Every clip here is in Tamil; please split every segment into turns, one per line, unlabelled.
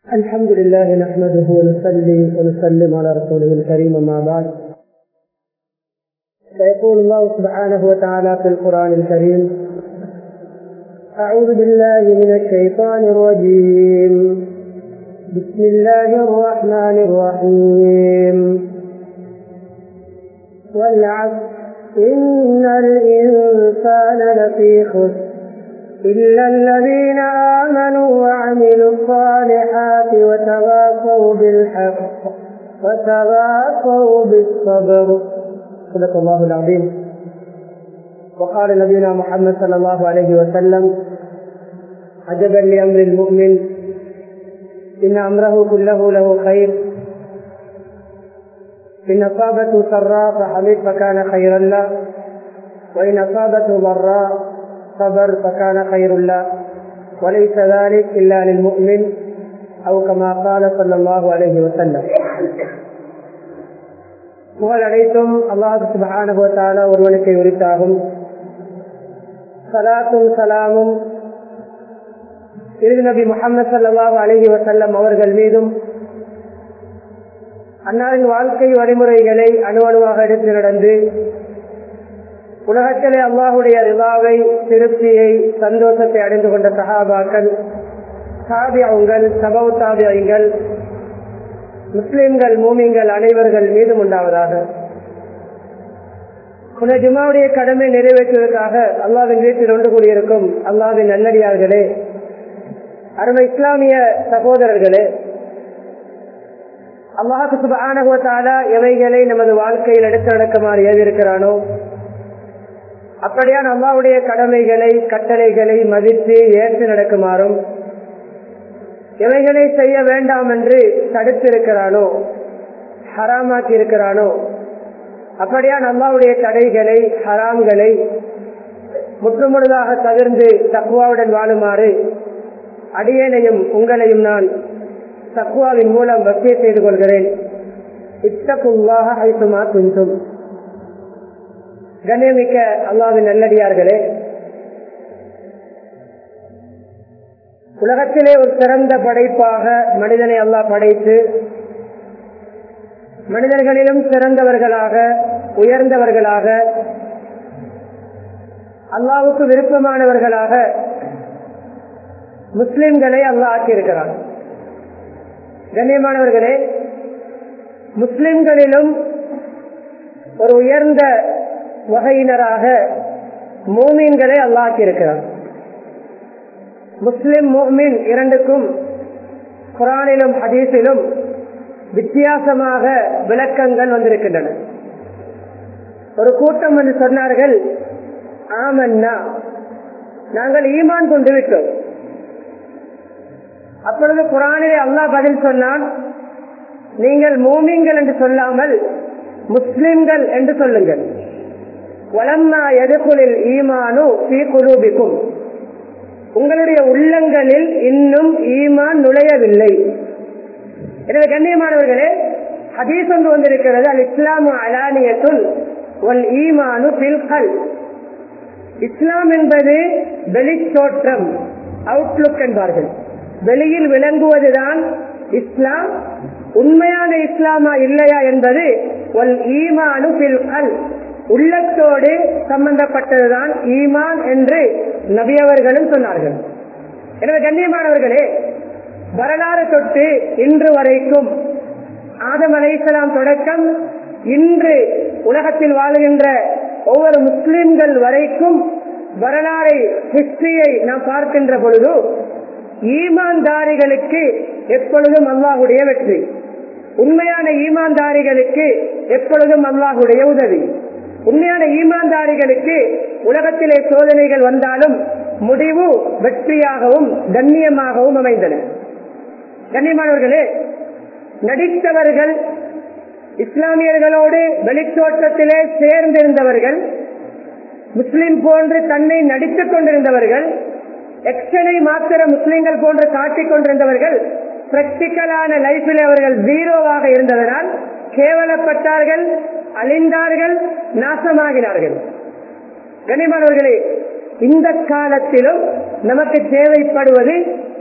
الحمد لله نحمده ونصلي ونسلم على رسوله الكريم ما بعد فيقول الله سبحانه وتعالى في القرآن الكريم أعوذ بالله من الشيطان الرجيم بسم الله الرحمن الرحيم والعصر إن الإنسان لفي خسر إلا الذين آمنوا وعملوا الصالحات وتواصوا بالحق وتواصوا بالصبر صدق الله العظيم وقال نبينا محمد صلى الله عليه وسلم عجبا لأمر المؤمن إن أمره كله له خير إن أصابته سراء فحمد فكان خيرا له وإن أصابته ضراء صبر فكان خير له وليس ذلك إلا للمؤمن أو كما قال صلى الله عليه وسلم புகழ் அனைத்தும் அல்லாஹு சுபஹானுபவத்தால ஒருவனுக்கு உரித்தாகும் சலாத்தும் சலாமும் இறுதி நபி முகமது சல்லாஹூ அலஹி வசல்லம் அவர்கள் மீதும் அன்னாரின் வாழ்க்கை வழிமுறைகளை அணு அணுவாக எடுத்து நடந்து உலகத்திலே அல்லாஹுடைய ரிவாவை திருப்தியை சந்தோஷத்தை அடைந்து கொண்ட சஹாபாக்கள் சாபியங்கள் சபவ் தாபியங்கள் முஸ்லிம்கள் மூமிங்கள் அனைவர்கள் மீதும் உண்டாவதாக புன ஜுமாவுடைய கடமை நிறைவேற்றுவதற்காக அல்லாவின் வீட்டில் ஒன்று கூடியிருக்கும் அல்லாவின் நல்லடியார்களே அருமை இஸ்லாமிய சகோதரர்களே அல்லாஹு சுபானகுவத்தாலா எவைகளை நமது வாழ்க்கையில் எடுத்து நடக்குமாறு ஏவிருக்கிறானோ அப்படியான அல்லாவுடைய கடமைகளை கட்டளைகளை மதித்து ஏற்று நடக்குமாறும் எவைகளை செய்ய வேண்டாம் என்று தடுத்திருக்கிறானோ ஹராமாக்கி இருக்கிறானோ அப்படியான அல்லாவுடைய தடைகளை ஹராம்களை முற்றுமுழுதாக தவிர்ந்து தக்குவாவுடன் வாழுமாறு அடியேனையும் உங்களையும் நான் தக்குவாவின் மூலம் வசிய செய்து கொள்கிறேன் இத்தக்குவாக ஐசுமா குஞ்சும் கண்ணியமிக்க அல்லாவின் நல்லடியார்களே உலகத்திலே ஒரு சிறந்த படைப்பாக மனிதனை அல்லாஹ் படைத்து மனிதர்களிலும் சிறந்தவர்களாக உயர்ந்தவர்களாக அல்லாவுக்கு விருப்பமானவர்களாக முஸ்லிம்களை அல்லாஹ் ஆக்கியிருக்கிறார் கண்ணியமானவர்களே முஸ்லிம்களிலும் ஒரு உயர்ந்த வகையினராக மோமீன்களை அல்லாக்கி இருக்கிறார் முஸ்லிம் மோமின் இரண்டுக்கும் குரானிலும் ஹதீஸிலும் வித்தியாசமாக விளக்கங்கள் வந்திருக்கின்றன ஒரு கூட்டம் வந்து சொன்னார்கள் ஆமன்னா நாங்கள் ஈமான் கொண்டு விட்டோம் அப்பொழுது குரானிலே அல்லாஹ் பதில் சொன்னான் நீங்கள் மோமிங்கள் என்று சொல்லாமல் முஸ்லிம்கள் என்று சொல்லுங்கள் வளம்மா எதுக்குளில் ஈமானு பி குலூபிக்கும் உங்களுடைய உள்ளங்களில் இன்னும் ஈமான் நுழையவில்லை எனவே கண்ணியமானவர்களே ஹதீஸ் ஒன்று வந்திருக்கிறது அல் இஸ்லாமு அலானியத்துல் ஒல் ஈமானு பில்கல் இஸ்லாம் என்பது வெளித்தோற்றம் அவுட்லுக் என்பார்கள் வெளியில் விளங்குவதுதான் இஸ்லாம் உண்மையான இஸ்லாமா இல்லையா என்பது ஒல் ஈமானு பில்கல் உள்ளத்தோடு சம்பந்தப்பட்டதுதான் ஈமான் என்று நபியவர்களும் சொன்னார்கள் எனவே கண்ணியமானவர்களே வரலாறு தொட்டு இன்று வரைக்கும் ஆதம் அலைசலாம் தொடக்கம் இன்று உலகத்தில் வாழுகின்ற ஒவ்வொரு முஸ்லிம்கள் வரைக்கும் வரலாறை ஹிஸ்டரியை நாம் பார்க்கின்ற பொழுது ஈமான்தாரிகளுக்கு எப்பொழுதும் அல்லாஹுடைய வெற்றி உண்மையான ஈமான்தாரிகளுக்கு எப்பொழுதும் அல்லாஹுடைய உதவி உண்மையான ஈமான்தாரிகளுக்கு உலகத்திலே சோதனைகள் வந்தாலும் முடிவு வெற்றியாகவும் கண்ணியமாகவும் அமைந்தன கண்ணியமானவர்களே நடித்தவர்கள் இஸ்லாமியர்களோடு வெளித்தோற்றத்திலே சேர்ந்திருந்தவர்கள் முஸ்லிம் போன்று தன்னை நடித்துக் கொண்டிருந்தவர்கள் எக்ஷனை மாத்திர முஸ்லிம்கள் போன்று காட்டிக் கொண்டிருந்தவர்கள் பிராக்டிக்கலான லைஃபில் அவர்கள் ஜீரோவாக இருந்ததனால் கேவலப்பட்டார்கள் அழிந்தார்கள் நாசமாகினார்கள் கனிமானவர்களே இந்த காலத்திலும் நமக்கு தேவைப்படுவது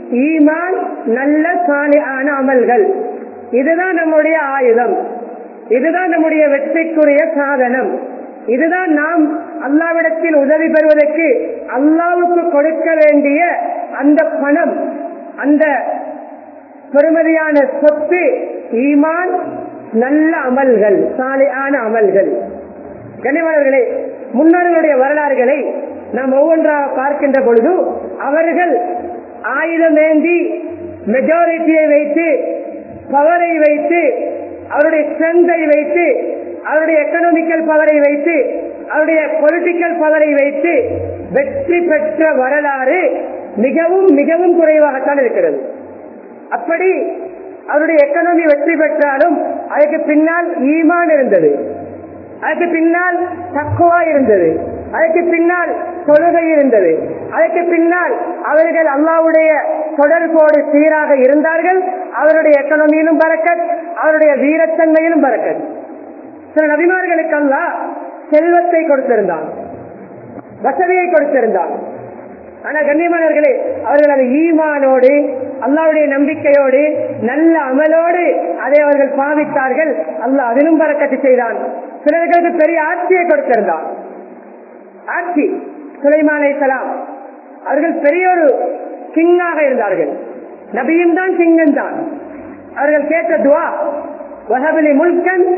ஈமான் நல்ல சாலியான அமல்கள் இதுதான் நம்முடைய ஆயுதம் இதுதான் நம்முடைய வெற்றிக்குரிய சாதனம் இதுதான் நாம் அல்லாவிடத்தில் உதவி பெறுவதற்கு அல்லாவுக்கு கொடுக்க வேண்டிய அந்த பணம் அந்த பெருமதியான சொத்து ஈமான் நல்ல அமல்கள் சாலையான அமல்கள் கனிவாளர்களே முன்னோர்களுடைய வரலாறுகளை நாம் ஒவ்வொன்றாக பார்க்கின்ற பொழுது அவர்கள் ஆயுதமேந்தி மெஜாரிட்டியை வைத்து பவரை வைத்து அவருடைய ஸ்ட்ரென்த்தை வைத்து அவருடைய எக்கனாமிக்கல் பவரை வைத்து அவருடைய பொலிட்டிக்கல் பவரை வைத்து வெற்றி பெற்ற வரலாறு மிகவும் மிகவும் குறைவாகத்தான் இருக்கிறது அப்படி அவருடைய எக்கனாமி வெற்றி பெற்றாலும் அதுக்கு பின்னால் ஈமான் இருந்தது அதுக்கு பின்னால் தக்குவா இருந்தது அதுக்கு பின்னால் தொழுகை இருந்தது அதுக்கு பின்னால் அவர்கள் அல்லாவுடைய தொடர்போடு சீராக இருந்தார்கள் அவருடைய எக்கனாமியிலும் பறக்கத் அவருடைய வீரத்தன்மையிலும் பறக்கத் சில நபிமார்களுக்கெல்லாம் செல்வத்தை கொடுத்திருந்தான் வசதியை கொடுத்திருந்தான் ஆனா கண்ணியமானவர்களே அவர்கள் அது ஈமானோடு அல்லாவுடைய நம்பிக்கையோடு நல்ல அமலோடு அதை அவர்கள் பாவித்தார்கள் அல்லாஹ் அதிலும் பறக்கத்து செய்தான் சிலர்களுக்கு பெரிய ஆட்சியை கொடுத்திருந்தான் ஆட்சி சுலைமானை சலாம் அவர்கள் பெரிய ஒரு கிங்காக இருந்தார்கள் நபியும் தான் கிங்கன் தான் அவர்கள் கேட்ட துவா வஹபலி முல்கன்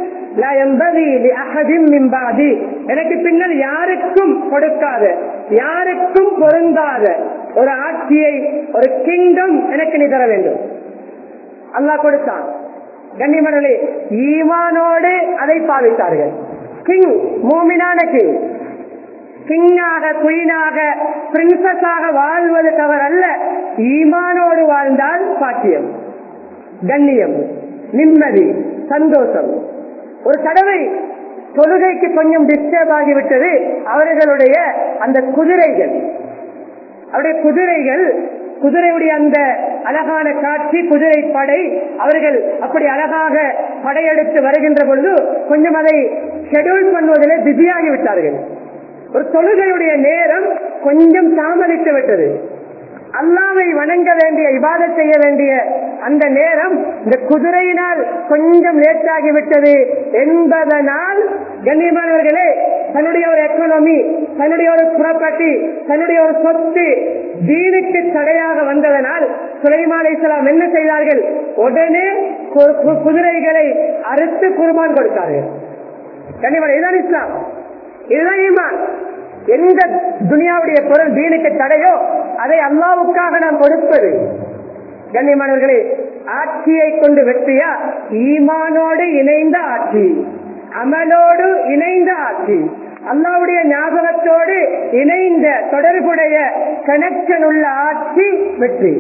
எனக்கு பின்னால் யாருக்கும் கொடுக்காத யாருக்கும் பொருந்தாத ஒரு ஆட்சியை ஒரு கிங்டம் எனக்கு நீ தர வேண்டும் அல்லாஹ் கொடுத்தான் கண்ணிமணலே ஈமானோடு அதை பாவித்தார்கள் கிங் மூமினான கிங் கிங்காக குயினாக பிரின்சஸாக வாழ்வது தவறல்ல ஈமானோடு வாழ்ந்தால் பாக்கியம் கண்ணியம் நிம்மதி சந்தோஷம் ஒரு தடவை தொழுகைக்கு கொஞ்சம் டிஸ்டர்ப் ஆகிவிட்டது அவர்களுடைய அந்த குதிரைகள் அவருடைய குதிரைகள் குதிரையுடைய அந்த அழகான காட்சி குதிரை படை அவர்கள் அப்படி அழகாக படையெடுத்து வருகின்ற பொழுது கொஞ்சம் அதை ஷெடியூல் பண்ணுவதிலே பிஸியாகி விட்டார்கள் ஒரு தொழுகையுடைய நேரம் கொஞ்சம் தாமதித்து விட்டது அல்லாவை வணங்க வேண்டிய இபாதத் செய்ய வேண்டிய அந்த நேரம் இந்த குதிரையினால் கொஞ்சம் லேட் ஆகிவிட்டது என்பதனால் கண்ணியமானவர்களே தன்னுடைய ஒரு எக்கனாமி தன்னுடைய ஒரு ப்ராப்பர்ட்டி தன்னுடைய ஒரு சொத்து தீனுக்கு தடையாக வந்ததனால் சுலைமான் இஸ்லாம் என்ன செய்தார்கள் உடனே குதிரைகளை அறுத்து குர்பான் கொடுத்தார்கள் கண்ணியமான இதுதான் இஸ்லாம் இதுதான் ஈமான் எந்த துனியாவுடைய பொருள் தீனுக்கு தடையோ அதை அல்லாவுக்காக நாம் கொடுப்பது கண்ணியமானவர்களே ஆட்சியை கொண்டு வெற்றியா ஈமானோடு இணைந்த ஆட்சி அமலோடு இணைந்த ஆட்சி அல்லாவுடைய ஞாபகத்தோடு இணைந்த தொடர்புடைய கனெக்ஷன் உள்ள ஆட்சி வெற்றி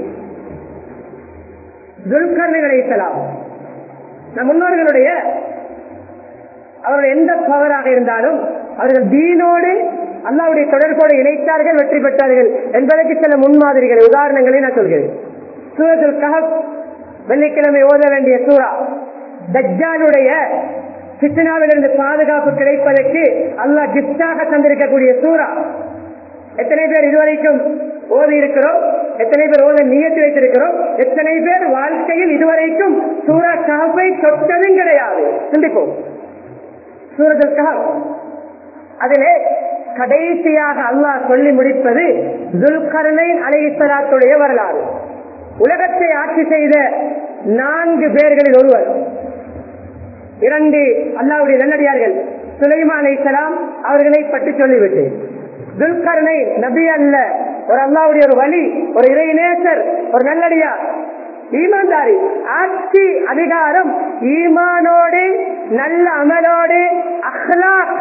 துல்கர்ணிகளை நம் முன்னோர்களுடைய அவர்கள் எந்த பவராக இருந்தாலும் அவர்கள் தீனோடு அல்லாவுடைய தொடர்போடு இணைத்தார்கள் வெற்றி பெற்றார்கள் என்பதற்கு சில முன்மாதிரிகளை உதாரணங்களை நான் சொல்கிறேன் சூரத்துல் கஹப் வெள்ளிக்கிழமை ஓத வேண்டிய சூறா தஜ்ஜாலுடைய சித்தனாவிலிருந்து பாதுகாப்பு கிடைப்பதற்கு அல்லாஹ் கிஃப்டாக தந்திருக்கக்கூடிய சூறா எத்தனை பேர் இதுவரைக்கும் ஓதி இருக்கிறோம் எத்தனை பேர் ஓத நியத்து வைத்திருக்கிறோம் எத்தனை பேர் வாழ்க்கையில் இதுவரைக்கும் சூரா கஹப்பை தொட்டதும் கிடையாது சிந்திப்போம் சூரத்துல் கஹப் அதிலே கடைசியாக அல்லாஹ் சொல்லி முடிப்பது துல்கர்னை அலைசலாத்துடைய வரலாறு உலகத்தை ஆட்சி செய்த நான்கு பேர்களில் ஒருவர் இரண்டு அல்லாவுடைய நல்லடியார்கள் சுலைமான் அலைசலாம் அவர்களை பற்றி சொல்லிவிட்டேன் துல்கர்னை நபி அல்ல ஒரு அல்லாவுடைய ஒரு வழி ஒரு இறைநேசர் ஒரு நல்லடியார் ஈமான்தாரி ஆட்சி அதிகாரம் ஈமானோடு நல்ல அமலோடு அஹ்லாக்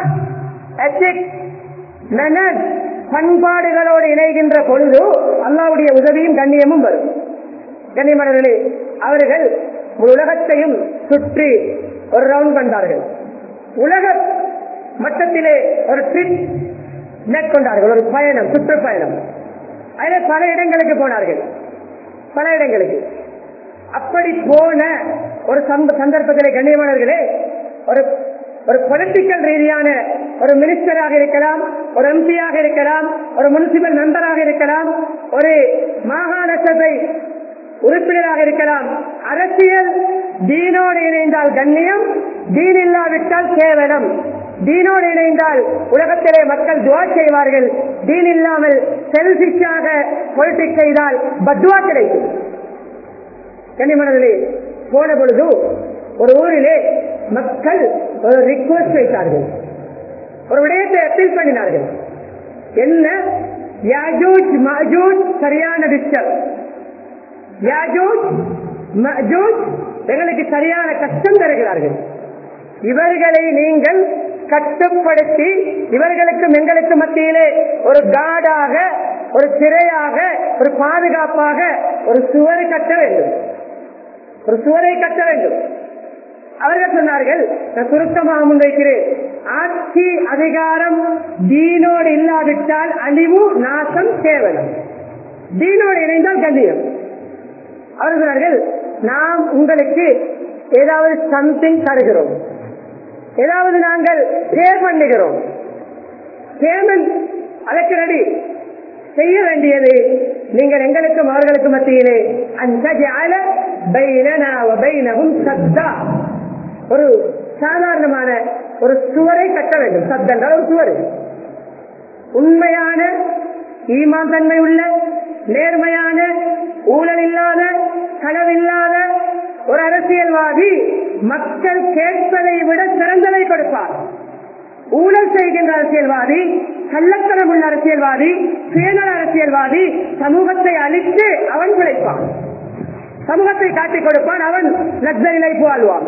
பண்பாடுகளோடு இணைகின்ற பொழுது அல்லாவுடைய உதவியும் கண்ணியமும் வரும் கண்ணியமானவர்களே அவர்கள் உலகத்தையும் சுற்றி ஒரு ரவுண்ட் கண்டார்கள் உலக மட்டத்திலே ஒரு ட்ரிப் மேற்கொண்டார்கள் ஒரு பயணம் சுற்றுப்பயணம் அதில் பல இடங்களுக்கு போனார்கள் பல இடங்களுக்கு அப்படி போன ஒரு சந்தர்ப்பத்திலே கண்ணியமானவர்களே ஒரு ஒரு பொலிட்டிக்கல் ரீதியான ஒரு மினிஸ்டராக இருக்கலாம் ஒரு எம்பியாக இருக்கலாம் ஒரு முனிசிபல் மெம்பராக இருக்கலாம் ஒரு மாகாண சபை உறுப்பினராக இருக்கலாம் அரசியல் தீனோடு இணைந்தால் கண்ணியம் தீன் இல்லாவிட்டால் கேவலம் தீனோடு இணைந்தால் உலகத்திலே மக்கள் துவா செய்வார்கள் தீன் இல்லாமல் செல்பிஷாக பொலிட்டிக்ஸ் செய்தால் பத்வா கிடைக்கும் கனிமணர்களே போன பொழுது ஒரு ஊரிலே மக்கள் ஒரு ரிக்வஸ்ட் வைத்தார்கள் ஒரு விடயத்தை அப்பீல் பண்ணினார்கள் என்ன யாஜூஜ் மஜூஜ் சரியான விஷயம் யாஜூஜ் மஜூஜ் எங்களுக்கு சரியான கஷ்டம் தருகிறார்கள் இவர்களை நீங்கள் கட்டுப்படுத்தி இவர்களுக்கும் எங்களுக்கு மத்தியிலே ஒரு காடாக ஒரு சிறையாக ஒரு பாதுகாப்பாக ஒரு சுவரை கட்ட வேண்டும் ஒரு சுவரை கட்ட வேண்டும் அவர்கள் சொன்னார்கள் நான் சுருக்கமாக முன்வைக்கிறேன் ஆட்சி அதிகாரம் தீனோடு இல்லாவிட்டால் அழிவு நாசம் கேவலம் தீனோடு இணைந்தால் கண்ணியம் அவர்கள் சொன்னார்கள் நாம் உங்களுக்கு ஏதாவது சம்திங் தருகிறோம் ஏதாவது நாங்கள் பேர் பண்ணுகிறோம் பேமெண்ட் அதற்கு ரெடி செய்ய வேண்டியது நீங்கள் எங்களுக்கும் அவர்களுக்கு மத்தியிலே அந்த சத்தா ஒரு சாதாரணமான ஒரு சுவரை கட்ட வேண்டும் சத்தங்கள் ஒரு சுவர் உண்மையான ஈமான் தன்மை உள்ள நேர்மையான ஊழல் இல்லாத களவில்லாத ஒரு அரசியல்வாதி மக்கள் கேட்பதை விட சிறந்ததை கொடுப்பார் ஊழல் செய்கின்ற அரசியல்வாதி கள்ளத்தனம் உள்ள அரசியல்வாதி சுயநல அரசியல்வாதி சமூகத்தை அழித்து அவன் பிழைப்பான் சமூகத்தை காட்டிக் கொடுப்பான் அவன் லக்ஸரி லைஃப் வாழ்வான்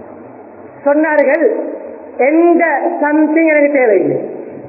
சொன்னார்கள் எந்த சம்திங் எனக்கு தேவையில்லை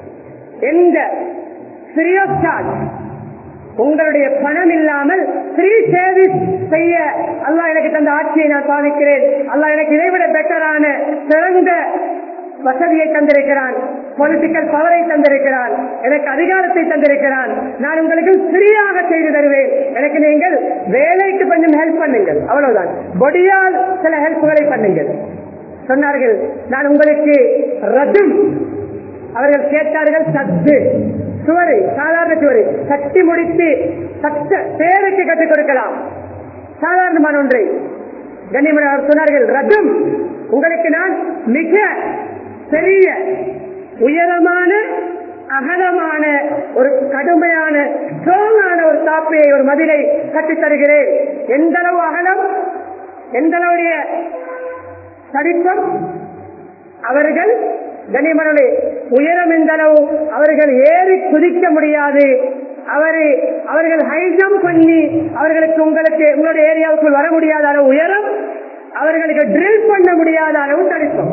எந்த ஃப்ரீ ஆஃப் சார்ஜ் உங்களுடைய பணம் இல்லாமல் ஃப்ரீ சர்வீஸ் செய்ய அல்லா எனக்கு தந்த ஆட்சியை நான் சாதிக்கிறேன் அல்லா எனக்கு இதைவிட பெட்டரான சிறந்த வசதியை தந்திருக்கிறான் பொலிட்டிக்கல் பவரை தந்திருக்கிறான் எனக்கு அதிகாரத்தை தந்திருக்கிறான் நான் உங்களுக்கு ஃப்ரீயாக செய்து தருவேன் எனக்கு நீங்கள் வேலைக்கு கொஞ்சம் ஹெல்ப் பண்ணுங்கள் அவ்வளவுதான் பொடியால் சில ஹெல்ப்களை பண்ணுங்கள் சொன்னார்கள் நான் உங்களுக்கு ரதும் அவர்கள் கேட்டார்கள் சத்து சுவரை சாதாரண சுவரை கட்டி முடித்து சட்ட பேருக்கு கற்றுக் கொடுக்கலாம் சாதாரணமான ஒன்றை கண்ணியமன் அவர் சொன்னார்கள் ரதம் உங்களுக்கு நான் மிக பெரிய உயரமான அகலமான ஒரு கடுமையான ஸ்ட்ராங்கான ஒரு தாப்பையை ஒரு மதிலை கட்டித் தருகிறேன் எந்த அளவு அகலம் எந்த அளவுடைய தடிப்பம் அவர்கள் கனிமரலே உயரம் எந்த அளவு அவர்கள் ஏறி குதிக்க முடியாது அவரு அவர்கள் ஹைஜம் பண்ணி அவர்களுக்கு உங்களுக்கு உங்களுடைய ஏரியாவுக்குள் வர முடியாத அளவு உயரம் அவர்களுக்கு ட்ரில் பண்ண முடியாத அளவு தடிப்பம்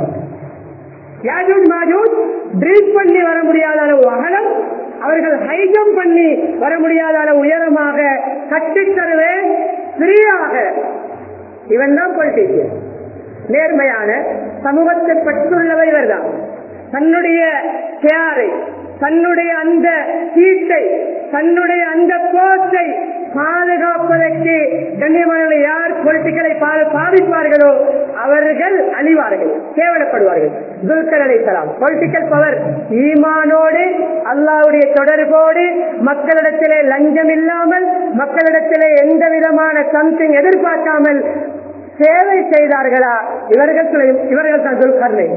யாஜூஜ் மாஜூஜ் ட்ரில் பண்ணி வர முடியாத அளவு அகலம் அவர்கள் ஹைஜம் பண்ணி வர முடியாத அளவு உயரமாக கட்டித் தருவேன் ஃப்ரீயாக இவன் தான் பொலிட்டிஷியன் நேர்மையான சமூகத்தை பற்றுள்ளவர் இவர்தான் தன்னுடைய கேரை தன்னுடைய அந்த சீட்டை தன்னுடைய அந்த போஸ்டை பாதுகாப்பதற்கு கண்ணியமான யார் பொலிட்டிக்கலை பாதிப்பார்களோ அவர்கள் அழிவார்கள் கேவலப்படுவார்கள் துல்கர் அழைக்கலாம் பொலிட்டிக்கல் பவர் ஈமானோடு அல்லாவுடைய தொடர்போடு மக்களிடத்திலே லஞ்சம் இல்லாமல் மக்களிடத்திலே எந்த விதமான சம்திங் எதிர்பார்க்காமல் சேவை செய்தார்களா இவர்கள் இவர்கள் தான் துல்கர்னை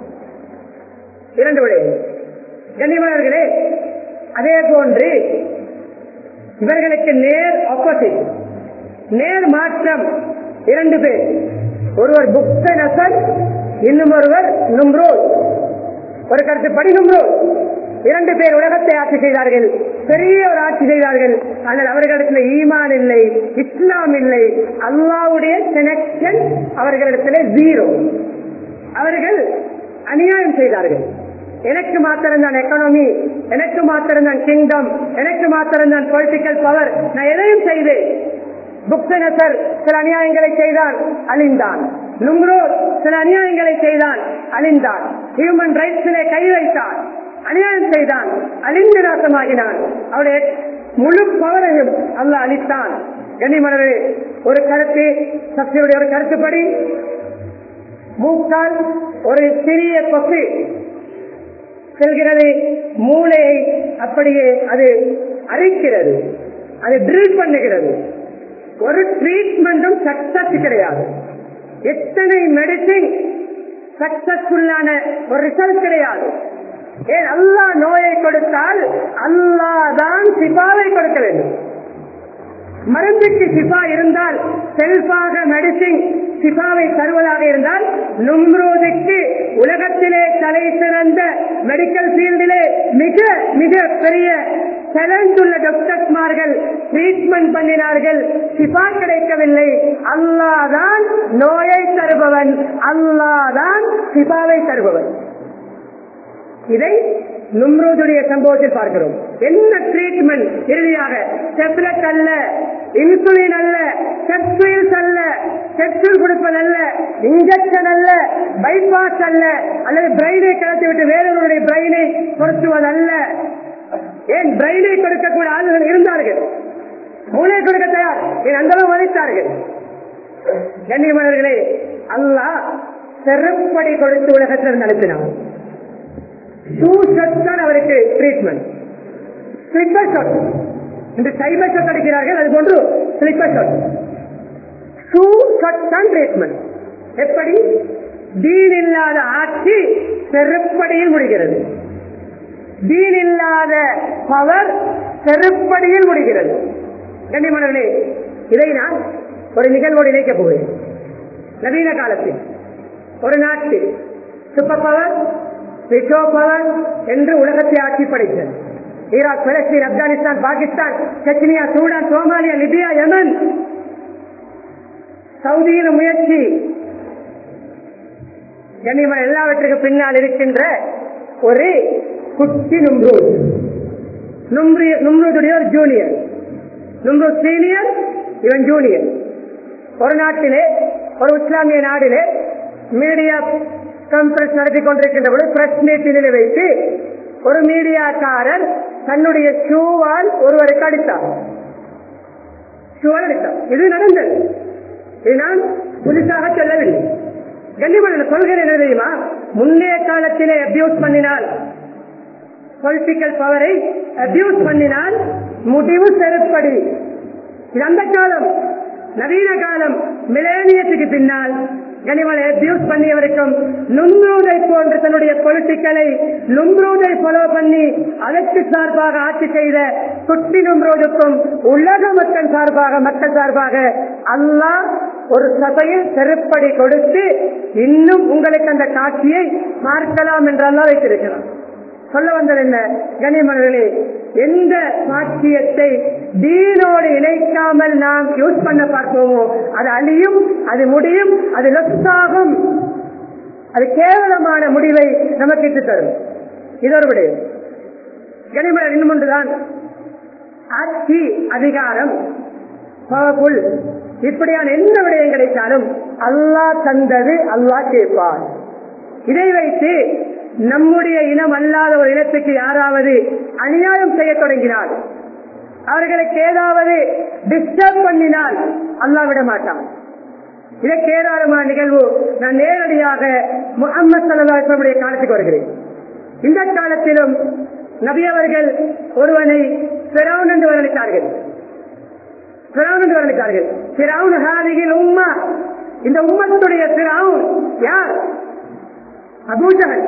இரண்டு விடயம் கண்ணியமானவர்களே அதே போன்று இவர்களுக்கு நேர் ஆப்போசிட் நேர் மாற்றம் இரண்டு பேர் ஒருவர் புக்த நசன் இன்னும் ஒருவர் நும்ரோல் ஒரு கருத்துப்படி நும்ரோல் இரண்டு பேர் உலகத்தை ஆட்சி செய்தார்கள் பெரிய ஒரு ஆட்சி செய்தார்கள் ஆனால் அவர்களிடத்தில் ஈமான் இல்லை இஸ்லாம் இல்லை அல்லாவுடைய கனெக்ஷன் அவர்களிடத்தில் ஜீரோ அவர்கள் அநியாயம் செய்தார்கள் எனக்கு மாத்திரம்தான் எக்கனாமி எனக்கு மாத்திரம்தான் கிங்டம் எனக்கு மாத்திரம்தான் பொலிட்டிக்கல் பவர் நான் எதையும் செய்தேன் புக்தனசர் சில அநியாயங்களை செய்தான் அழிந்தான் நும்ரோத் சில அநியாயங்களை செய்தான் அழிந்தான் ஹியூமன் ரைட்ஸிலே கை வைத்தான் அநியாயம் செய்தான் அழிந்து நாசமாகினான் அவருடைய முழு பவரையும் அல்ல அளித்தான் கண்ணிமணவே ஒரு கருத்து சக்தியுடைய ஒரு கருத்துப்படி மூக்கால் ஒரு சிறிய கொசு செல்கிறது மூளையை அப்படியே அது அரிக்கிறது அது ட்ரில் பண்ணுகிறது ஒரு ட்ரீட்மெண்ட்டும் சக்சஸ் கிடையாது எத்தனை மெடிசின் சக்சஸ்ஃபுல்லான ஒரு ரிசல்ட் கிடையாது ஏன் அல்லா நோயை கொடுத்தால் அல்லாஹ் தான் சிபாவை கொடுக்க வேண்டும் மருந்துக்கு சிபா இருந்தால் செல்ஃபாக மெடிசின் சிபாவை தருவதாக இருந்தால் நும்ரோதுக்கு உலகத்திலே தலை சிறந்த மெடிக்கல் ஃபீல்டிலே மிக மிக பெரிய டேலண்ட் உள்ள டாக்டர்ஸ்மார்கள் ட்ரீட்மெண்ட் பண்ணினார்கள் சிபா கிடைக்கவில்லை அல்லாதான் நோயை தருபவன் அல்லாதான் சிபாவை தருபவன் இதை நும்ரோதுடைய சம்பவத்தில் பார்க்கிறோம் என்ன ட்ரீட்மெண்ட் இறுதியாக டெப்லெட் அல்ல இன்சுலின் அல்ல செப்சுயில்ஸ் அல்ல செப்சுல் கொடுப்பது அல்ல இன்ஜெக்ஷன் அல்ல பைபாஸ் அல்ல அல்லது பிரெயினை கலத்தி விட்டு வேறொருடைய பிரெயினை பொருத்துவது அல்ல ஏன் பிரெயினை கொடுக்கக்கூடிய ஆளுகள் இருந்தார்கள் மூளை கொடுக்க தயார் என் அந்த அளவு வதைத்தார்கள் கண்ணியமானவர்களே அல்லாஹ் செருப்படி கொடுத்து உலகத்தில் நடத்தினான் ஷூ ஷர்ட் தான் அவருக்கு ட்ரீட்மெண்ட் ஸ்லிப்பர் ஷர்ட் இந்த சைபர் ஷர்ட் அடிக்கிறார்கள் அது போன்று ஸ்லிப்பர் ஷர்ட் ஷூ ஷர்ட் தான் ட்ரீட்மெண்ட் எப்படி தீன் இல்லாத ஆட்சி செருப்படியில் முடிகிறது தீன் இல்லாத பவர் செருப்படியில் முடிகிறது கண்ணியமானவர்களே இதை நான் ஒரு நிகழ்வோடு இணைக்கப் போகிறேன் நவீன காலத்தில் ஒரு நாட்டில் சூப்பர் பவர் ரிட்டோ பவர் என்று உலகத்தை ஆட்சி படைத்தது Iraq Palestine Afghanistan Pakistan Chechnya Sudan Somalia Libya Yemen சவுதியில முயற்சி கண்ணியமன் எல்லாவற்றுக்கு பின்னால் இருக்கின்ற ஒரு குட்டி நும்ரூத் நும்ரூதுடைய ஒரு ஜூனியர் நும்ரூத் சீனியர் இவன் ஜூனியர் ஒரு நாட்டிலே ஒரு இஸ்லாமிய நாடிலே மீடியா கான்பரன்ஸ் நடத்தி கொண்டிருக்கின்ற பொழுது பிரஸ் மீட்டிலே வைத்து ஒரு மீடியாக்காரர் தன்னுடைய ஷூவால் ஒருவருக்கு அடித்தார் ஷூவால் அடித்தார் இது நடந்தது இது நான் புதுசாக சொல்லவில்லை கண்ணியமான சொல்கிறேன் என்ன தெரியுமா முன்னைய காலத்திலே அபியூஸ் பண்ணினால் பொலிட்டிக்கல் பவரை அபியூஸ் பண்ணினால் முடிவு செருப்படி இது அந்த காலம் நவீன காலம் மிலேனியத்துக்கு பின்னால் கனிமலை அபியூஸ் பண்ணியவருக்கும் நும்ரூதை போன்று தன்னுடைய பொலிட்டிக்கலை நும்ரூதை ஃபாலோ பண்ணி அதற்கு சார்பாக ஆட்சி செய்த குட்டி நும்ரோதுக்கும் உலக மக்கள் சார்பாக மக்கள் சார்பாக அல்லாஹ் ஒரு சபையில் செருப்படி கொடுத்து இன்னும் உங்களுக்கு அந்த காட்சியை பார்க்கலாம் என்று அல்லாஹ் வைத்திருக்கிறார் சொல்ல வந்தது என்ன கனிமர்களே எந்த சாட்சியத்தை தீனோடு இணைக்காமல் நாம் யூஸ் பண்ண பார்ப்போமோ அது அழியும் அது முடியும் அது லொஸ்டாகும் அது கேவலமான முடிவை நமக்கு இட்டு தரும் இதொரு விடயம் கனிமலர் இன்னும் ஒன்றுதான் ஆட்சி அதிகாரம் பவர்ஃபுல் இப்படியான எந்த விடயம் கிடைத்தாலும் அல்லாஹ் தந்தது அல்லாஹ் கேட்பார் இதை வைத்து நம்முடைய இனம் அல்லாத ஒரு இனத்துக்கு யாராவது அநியாயம் செய்ய தொடங்கினால் அவர்களுக்கு ஏதாவது டிஸ்டர்ப் பண்ணினால் அல்லாஹ் விட மாட்டான் இதற்கு ஏராளமான நிகழ்வு நான் நேரடியாக முகமது சல்லாஹுடைய காலத்துக்கு வருகிறேன் இந்த காலத்திலும் நபியவர்கள் ஒருவனை பிறவுன் என்று வரணித்தார்கள் பிறவுன் என்று வரணித்தார்கள் பிறவுன் ஹாதிகில் உம்மா இந்த உம்மத்துடைய பிறவுன் யார் அபூஜகன்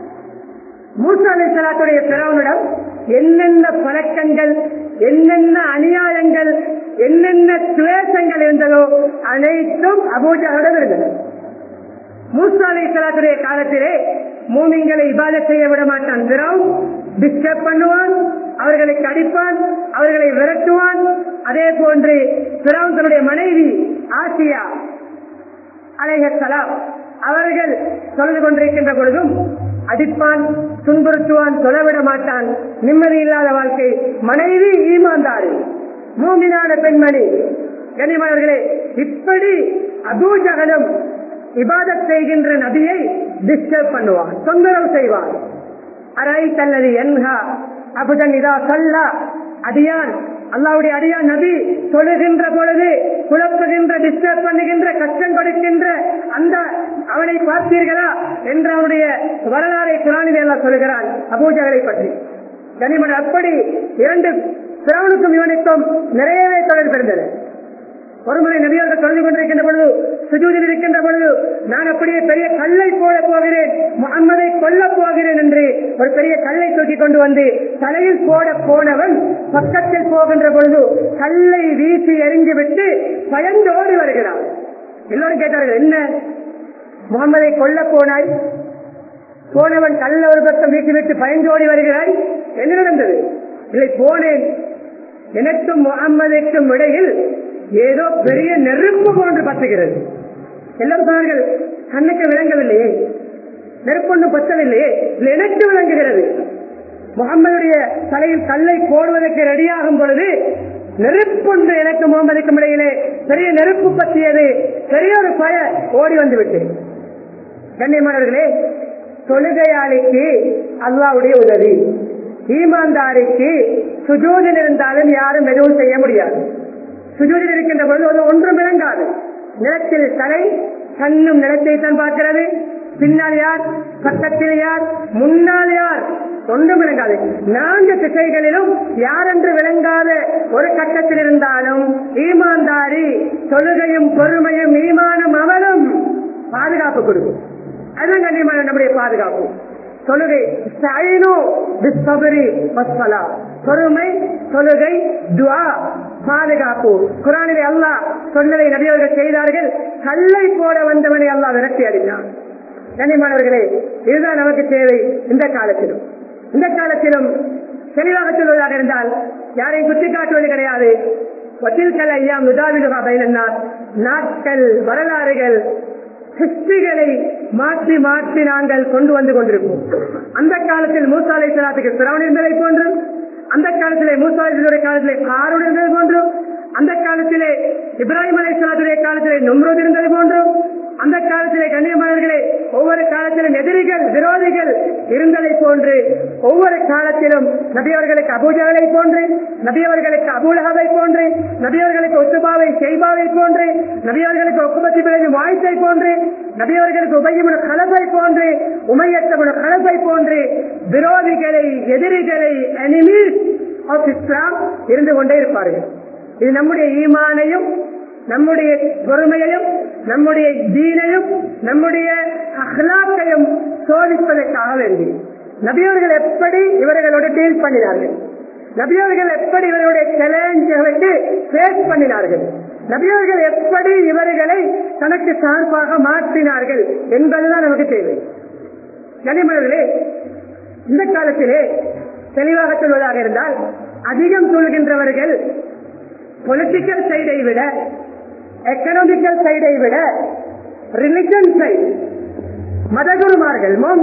மூசா அலி சலாத்துடைய பிறவனிடம் என்னென்ன பழக்கங்கள் என்னென்ன அநியாயங்கள் என்னென்ன துவேஷங்கள் இருந்ததோ அனைத்தும் அபூஜகனிடம் இருந்தன மூசா அலி சலாத்துடைய காலத்திலே மூமிங்களை இபாத செய்ய விட மாட்டான் பிறவும் டிஸ்டர்ப் பண்ணுவான் அவர்களை கடிப்பான் அவர்களை விரட்டுவான் அதே போன்று பிறவும் தன்னுடைய மனைவி ஆசியா அலைஹலாம் அவர்கள் சொல்லிக் கொண்டிருக்கின்ற பொழுதும் அடிப்பான் துன்புறுத்துவான் தொலைவிட மாட்டான் நிம்மதி இல்லாத வாழ்க்கை மனைவி ஈமாந்தாரு மூமினான பெண்மணி கனிமலர்களே இப்படி அபூஜகனும் இபாதத் செய்கின்ற நபியை டிஸ்டர்ப் பண்ணுவான் தொந்தரவு செய்வான் அரை தல்லது என்ஹா அபுதன் இதா சல்லா அடியான் அல்லாவுடைய அடியான் நபி தொழுகின்ற பொழுது குழப்புகின்ற டிஸ்டர்ப் பண்ணுகின்ற கஷ்டம் கொடுக்கின்ற அந்த அவனை பார்த்தீர்களா என்று அவனுடைய வரலாறை குரானிலே எல்லாம் சொல்லுகிறான் அபூஜகரை பற்றி கனிமன் அப்படி இரண்டு பிறவனுக்கும் இவனுக்கும் நிறையவே தொடர்பு இருந்தது ஒருமுறை நபியர்கள் தொழுது கொண்டிருக்கின்ற பொழுது சுஜூதில் இருக்கின்ற பொழுது நான் அப்படியே பெரிய கல்லை போட போகிறேன் முகம்மதை கொல்ல போகிறேன் என்று ஒரு பெரிய கல்லை தூக்கி கொண்டு வந்து தலையில் போட போனவன் பக்கத்தில் போகின்ற பொழுது கல்லை வீசி எறிந்துவிட்டு பயந்து ஓடி வருகிறான் எல்லோரும் கேட்டார்கள் என்ன முகம்மதை கொல்ல போனாய் போனவன் கல்ல ஒரு பக்கம் வீசிவிட்டு பயந்து ஓடி வருகிறாய் என்ன நடந்தது இல்லை போனேன் எனக்கும் முகம்மதுக்கும் இடையில் ஏதோ பெரிய நெருப்பு போன்று பத்துகிறது எல்லாரும் சொன்னார்கள் கண்ணுக்கு விளங்கவில்லையே நெருப்பொன்றும் பத்தவில்லையே இது எனக்கு விளங்குகிறது முகம்மதுடைய தலையில் கல்லை போடுவதற்கு ரெடியாகும் பொழுது நெருப்பொன்று எனக்கு முகமதுக்கும் இடையிலே பெரிய நெருப்பு பற்றியது பெரிய ஒரு பய ஓடி வந்து விட்டேன் கண்ணியமானவர்களே தொழுகையாளிக்கு அல்லாவுடைய உதவி ஈமான்தாரிக்கு சுஜூதில் இருந்தாலும் யாரும் எதுவும் செய்ய முடியாது சுஜூதில் இருக்கின்ற பொழுது அது ஒன்றும் விளங்காது நிலத்தில் தலை கண்ணும் நிலத்தை தான் பார்க்கிறது பின்னால் யார் பக்கத்தில் யார் முன்னால் யார் ஒன்றும் விளங்காது நான்கு திசைகளிலும் யாரென்று விளங்காத ஒரு கட்டத்தில் இருந்தாலும் ஈமான்தாரி தொழுகையும் பொறுமையும் ஈமானும் அவனும் பாதுகாப்பு கொடுக்கும் அதுதான் கண்ணியமான நம்முடைய பாதுகாப்பு தொழுகை ஸ்டைனோ டிஸ்கவரி மஸ்மலா பொறுமை தொழுகை துவா பாதுகாப்பு குரானிலே அல்லாஹ் சொன்னதை நபியவர்கள் செய்தார்கள் கல்லை போட வந்தவனை அல்லாஹ் விரட்டி அடித்தான் கண்ணியமானவர்களே இதுதான் நமக்கு தேவை இந்த காலத்திலும் இந்த காலத்திலும் தெளிவாக சொல்வதாக இருந்தால் யாரையும் குத்தி காட்டுவது கிடையாது வட்டில்கள் ஐயா முதாவிலுகா பயனார் நாட்கள் வரலாறுகள் ஹிஸ்டரிகளை மாற்றி மாற்றி நாங்கள் கொண்டு வந்து கொண்டிருப்போம் அந்த காலத்தில் மூசாலை சலாத்துக்கு சிரவண இருந்ததை போன்றும் அந்த காலத்திலே மூசாலை காலத்திலே ஆரோடு இருந்தது போன்றும் அந்த காலத்திலே இப்ராஹிம் அலை சலாத்துடைய காலத்திலே நும்ரோது இருந்தது போன்றும் அந்த காலத்திலே கண்ணியமானவர்களே ஒவ்வொரு காலத்திலும் எதிரிகள் விரோதிகள் இருந்ததை போன்று ஒவ்வொரு காலத்திலும் நபியவர்களுக்கு அபூஜாவை போன்று நபியவர்களுக்கு அபூலகாவை போன்று நபியவர்களுக்கு ஒத்துபாவை செய்பாவை போன்று நபியவர்களுக்கு ஒக்குபத்தி பிறகு வாய்ஸை போன்று நபியவர்களுக்கு உபயமுன கலப்பை போன்று உமையத்தமுன கலப்பை போன்று விரோதிகளை எதிரிகளை எனிமீஸ் ஆஃப் இஸ்லாம் இருந்து கொண்டே இருப்பார்கள் இது நம்முடைய ஈமானையும் நம்முடைய பொறுமையையும் நம்முடைய தீனையும் நம்முடைய அஹ்லாக்கையும் சோதிப்பதற்காக வேண்டி நபியவர்கள் எப்படி இவர்களோடு டீல் பண்ணினார்கள் நபியவர்கள் எப்படி இவர்களுடைய சேலஞ்சை ஃபேஸ் பண்ணினார்கள் நபியவர்கள் எப்படி இவர்களை தனக்கு சார்பாக மாற்றினார்கள் என்பதுதான் நமக்கு தேவை கனிமர்களே இந்த காலத்திலே தெளிவாக சொல்வதாக இருந்தால் அதிகம் சொல்கின்றவர்கள் பொலிட்டிக்கல் சைடை விட எக்கனாமிக்கல் சைடை விட ரிலிஜன் சைடு மதகுருமார்கள் மோம்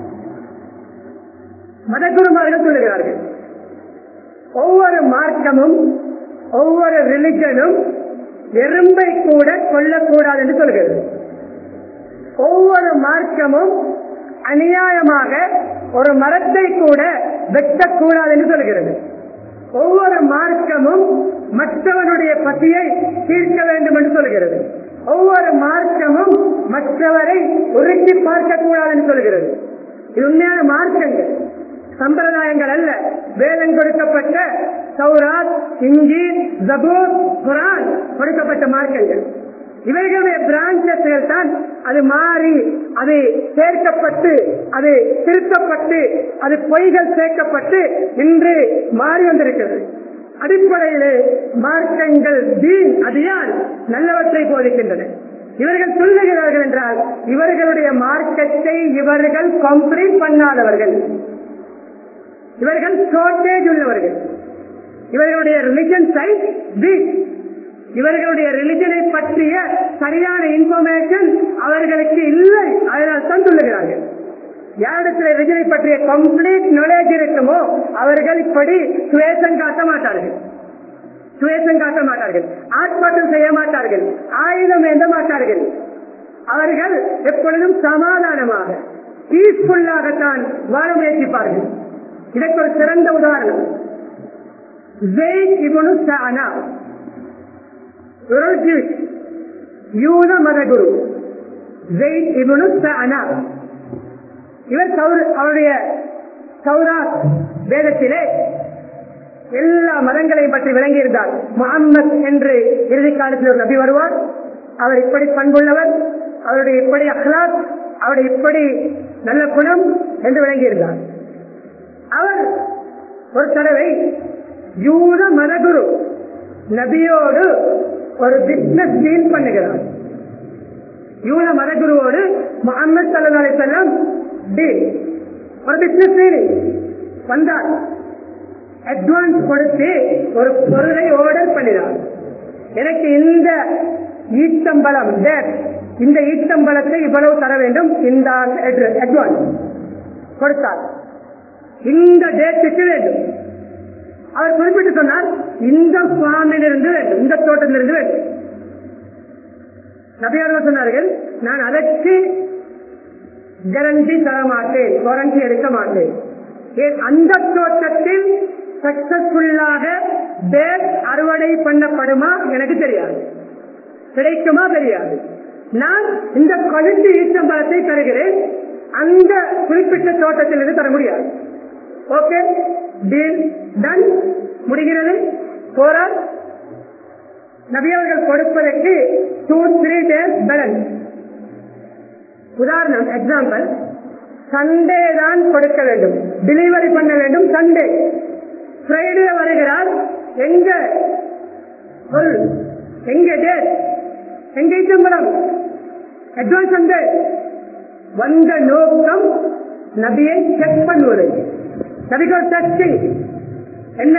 மதகுருமார்கள் சொல்லுகிறார்கள் ஒவ்வொரு மார்க்கமும் ஒவ்வொரு ரிலிஜனும் எறும்பை கூட கொல்லக்கூடாது என்று சொல்கிறது ஒவ்வொரு மார்க்கமும் அநியாயமாக ஒரு மரத்தை கூட வெட்டக்கூடாது என்று சொல்கிறது ஒவ்வொரு மார்க்கமும் மற்றவனுடைய பசியை தீர்க்க வேண்டும் என்று சொல்கிறது ஒவ்வொரு மார்க்கமும் மற்றவரை உருக்கி பார்க்க கூடாது என்று சொல்கிறது இது உண்மையான மார்க்கங்கள் சம்பிரதாயங்கள் அல்ல வேதம் கொடுக்கப்பட்ட சௌராத் இஞ்சி ஜபூர் குரான் கொடுக்கப்பட்ட மார்க்கங்கள் இவைகளுடைய பிரான்சஸ்கள் தான் அது மாறி அது சேர்க்கப்பட்டு அது திருத்தப்பட்டு அது பொய்கள் சேர்க்கப்பட்டு இன்று மாறி வந்திருக்கிறது அடிப்படையிலே மார்க்கங்கள் தீன் அதியால் நல்லவற்றை போதிக்கின்றன இவர்கள் சொல்லுகிறார்கள் என்றால் இவர்களுடைய மார்க்கத்தை இவர்கள் கம்ப்ளீட் பண்ணாதவர்கள் இவர்கள் ஷார்டேஜ் உள்ளவர்கள் இவர்களுடைய ரிலிஜன் சைட் வீக் இவர்களுடைய ரிலிஜனை பற்றிய சரியான இன்ஃபர்மேஷன் அவர்களுக்கு இல்லை அதனால் தான் சொல்லுகிறார்கள் யாரிடத்தில் ரிலிஜனை பற்றிய கம்ப்ளீட் நாலேஜ் இருக்குமோ அவர்கள் இப்படி சுவேசம் காட்ட மாட்டார்கள் சுவேசம் காட்ட மாட்டார்கள் ஆர்ப்பாட்டம் செய்ய மாட்டார்கள் ஆயுதம் ஏந்த மாட்டார்கள் அவர்கள் எப்பொழுதும் சமாதானமாக பீஸ்ஃபுல்லாகத்தான் வாழ முயற்சிப்பார்கள் இதற்கு ஒரு சிறந்த உதாரணம் யூத மதகுரு இவர் அவருடைய சௌராத் வேதத்திலே எல்லா மதங்களையும் பற்றி விளங்கியிருந்தார் முகம்மது என்று இறுதி காலத்தில் ஒரு நபி வருவார் அவர் இப்படி பண்புள்ளவர் அவருடைய இப்படி அஹ்லாத் அவருடைய இப்படி நல்ல குணம் என்று விளங்கியிருந்தார் அவர் ஒரு தடவை யூத மதகுரு நபியோடு ஒரு பிசினஸ் டீல் பண்ணுகிறார் யூத மதகுருவோடு முகமது சல்லா அலிசல்லாம் டீல் ஒரு பிசினஸ் டீல் வந்தார் அட்வான்ஸ் கொடுத்து ஒரு பொருளை ஆர்டர் பண்ணினார் எனக்கு இந்த ஈட்டம்பலம் டேட் இந்த ஈட்டம்பலத்தை இவ்வளவு தர வேண்டும் இந்த அட்வான்ஸ் கொடுத்தார் இந்த டேட்டுக்கு வேண்டும் அவர் குறிப்பிட்டு சொன்னார் இந்த ஃபார்மிலிருந்து வேண்டும் இந்த தோட்டத்திலிருந்து வேண்டும் நபியார்கள் சொன்னார்கள் நான் அதற்கு கேரண்டி தர மாட்டேன் வாரண்டி எடுக்க மாட்டேன் ஏன் அந்த தோட்டத்தில் சக்சஸ்ஃபுல்லாக டேட் அறுவடை பண்ணப்படுமா எனக்கு தெரியாது கிடைக்குமா தெரியாது நான் இந்த குவாலிட்டி ஈச்சம்பழத்தை தருகிறேன் அந்த குறிப்பிட்ட தோட்டத்திலிருந்து தர முடியாது ஓகே டீல் டன் முடிகிறது போறார் நபியவர்கள் கொடுப்பதற்கு டூ த்ரீ டேஸ் பேலன்ஸ் உதாரணம் எக்ஸாம்பிள் சண்டே தான் கொடுக்க வேண்டும் டெலிவரி பண்ண வேண்டும் சண்டே ஃப்ரைடே வருகிறார் எங்க பொருள் எங்க டேட் எங்க சம்பளம் அட்வான்ஸ் சண்டே வந்த நோக்கம் நபியை செக் பண்ணுவது நபிக்கு ஒரு டெஸ்டிங் என்ன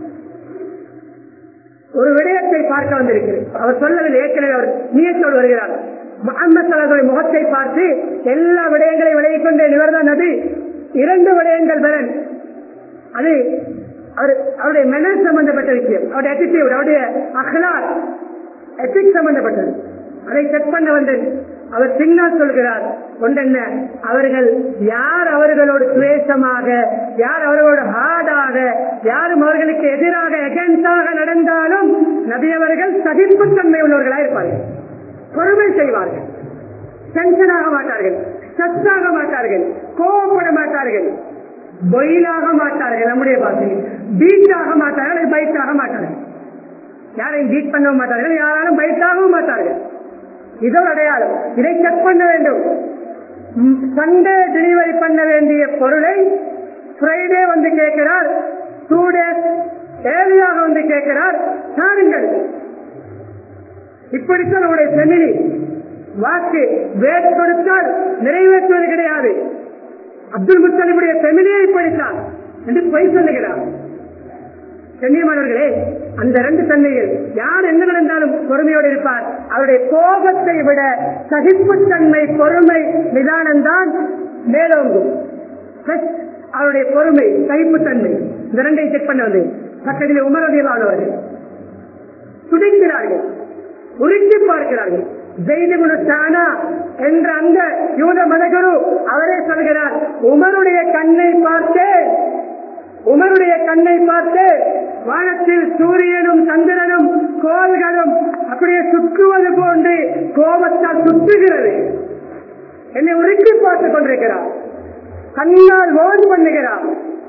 ஒரு விடயத்தை பார்க்க வந்திருக்கிறேன் அவர் சொல்லவில்லை ஏற்கனவே அவர் நீயத்தோடு வருகிறார் முகமது சலாஹுடைய முகத்தை பார்த்து எல்லா விடயங்களையும் விலகிக் கொண்டே நிவர்தான் நபி இரண்டு விடயங்கள் பெறன் அது அவர் அவருடைய மெனல் சம்பந்தப்பட்ட விஷயம் அவருடைய அட்டிடியூட் அவருடைய அஹ்லார் எத்திக் சம்பந்தப்பட்டது அதை செக் பண்ண வந்தேன் அவர் சிக்னல் சொல்கிறார் ஒன்றென்ன அவர்கள் யார் அவர்களோடு சுவேசமாக யார் அவர்களோடு ஹார்டாக யாரும் அவர்களுக்கு எதிராக எகன்ஸாக நடந்தாலும் நபி அவர்கள் சகிப்புத்தன்மை உள்ளவர்களாக இருப்பார்கள் பொறுமை செய்வார்கள் டென்ஷன் ஆக மாட்டார்கள் ஸ்ட்ரெஸ் ஆக மாட்டார்கள் கோவப்பட மாட்டார்கள் பொயிலாக மாட்டார்கள் நம்முடைய பாசையில் பீட் ஆக மாட்டார்கள் பைட் ஆக மாட்டார்கள் யாரையும் பீட் பண்ணவும் மாட்டார்கள் யாராலும் பைட் ஆகவும் மாட்டார்கள் இதோ அடையாளம் இதை செக் பண்ண வேண்டும் சண்டே டெலிவரி பண்ண வேண்டிய பொருளை ஃப்ரைடே வந்து கேட்கிறார் டூ டேஸ் ஏரியாக வந்து கேட்கிறார் தாருங்கள் இப்படித்தான் நம்முடைய ஃபெமிலி வாக்கு வேட் கொடுத்தால் நிறைவேற்றுவது கிடையாது அப்துல் முத்தலிமுடைய ஃபெமிலியை இப்படித்தான் என்று பொய் சொல்லுகிறார் கண்ணியமானவர்களே அந்த ரெண்டு தன்மைகள் யார் என்ன நடந்தாலும் பொறுமையோடு இருப்பார் அவருடைய கோபத்தை விட சகிப்புத்தன்மை பொறுமை நிதானம்தான் மேலோங்கும் அவருடைய பொறுமை சகிப்புத்தன்மை இந்த ரெண்டையும் செக் பண்ண வந்து பக்கத்தில் உமரதியலானவர்கள் துடிக்கிறார்கள் உருட்டி பார்க்கிறார்கள் ஜெயிதுகுணத்தானா என்ற அந்த யூத மதகுரு அவரே சொல்கிறார் உமருடைய கண்ணை பார்த்து உமருடைய கண்ணை பார்த்து வானத்தில் சூரியனும் சந்திரனும் கோள்களும் அப்படியே சுற்றுவது போன்று கோபத்தால் சுற்றுகிறது என்னை உருக்கி பார்த்துக் கொண்டிருக்கிறார் கண்ணால் ஓன் பண்ணுகிறார்